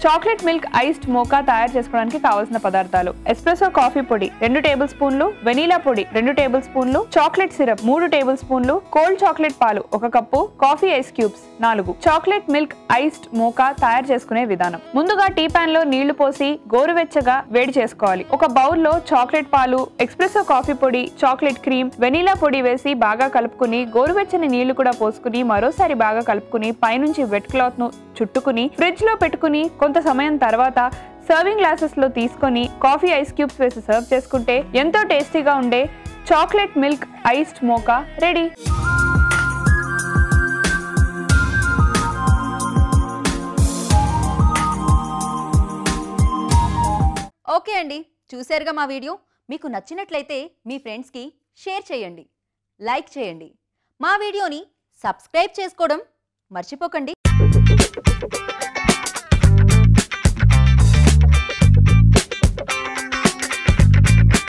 chocolate milk iced mocha తయారు చేసుకోవడానికి కావాల్సిన పదార్థాలు ఎస్ప్రెసో కాఫీ పొడి రెండు టేబుల్ స్పూన్లు వెనీలా పొడి రెండు టేబుల్ స్పూన్లు చాక్లెట్ సిరప్ మూడు టేబుల్ స్పూన్లు కోల్డ్ చాక్లెట్ పాలు ఒక కప్పు కాఫీ ఐస్ క్యూబ్స్ నాలుగు చాక్లెట్ మిల్క్ ఐస్డ్ మోకా తయారు చేసుకునే విధానం ముందుగా టీ పాన్ లో నీళ్లు పోసి గోరువెచ్చగా వేడి చేసుకోవాలి ఒక బౌల్ లో చాక్లెట్ పాలు ఎక్స్ప్రెసో కాఫీ పొడి చాక్లెట్ క్రీమ్ వెనీలా పొడి వేసి బాగా కలుపుకుని గోరువెచ్చని నీళ్లు కూడా పోసుకుని మరోసారి బాగా కలుపుకుని పైనుంచి వెట్ క్లాత్ ను చుట్టుకుని ఫ్రిడ్జ్ లో పెట్టుకుని కొంత సమయం తర్వాత సర్వింగ్ గ్లాసెస్ లో తీసుకొని కాఫీ ఐస్ క్యూబ్స్ వేసి సర్వ్ చేసుకుంటే ఎంతో టేస్టీగా ఉండే chocolate milk iced mocha ready okay అండి చూశారుగా మా వీడియో మీకు నచ్చినట్లయితే మీ ఫ్రెండ్స్కి షేర్ చేయండి లైక్ చేయండి మా వీడియోని సబ్స్క్రైబ్ చేసుకోవడం మర్చిపోకండి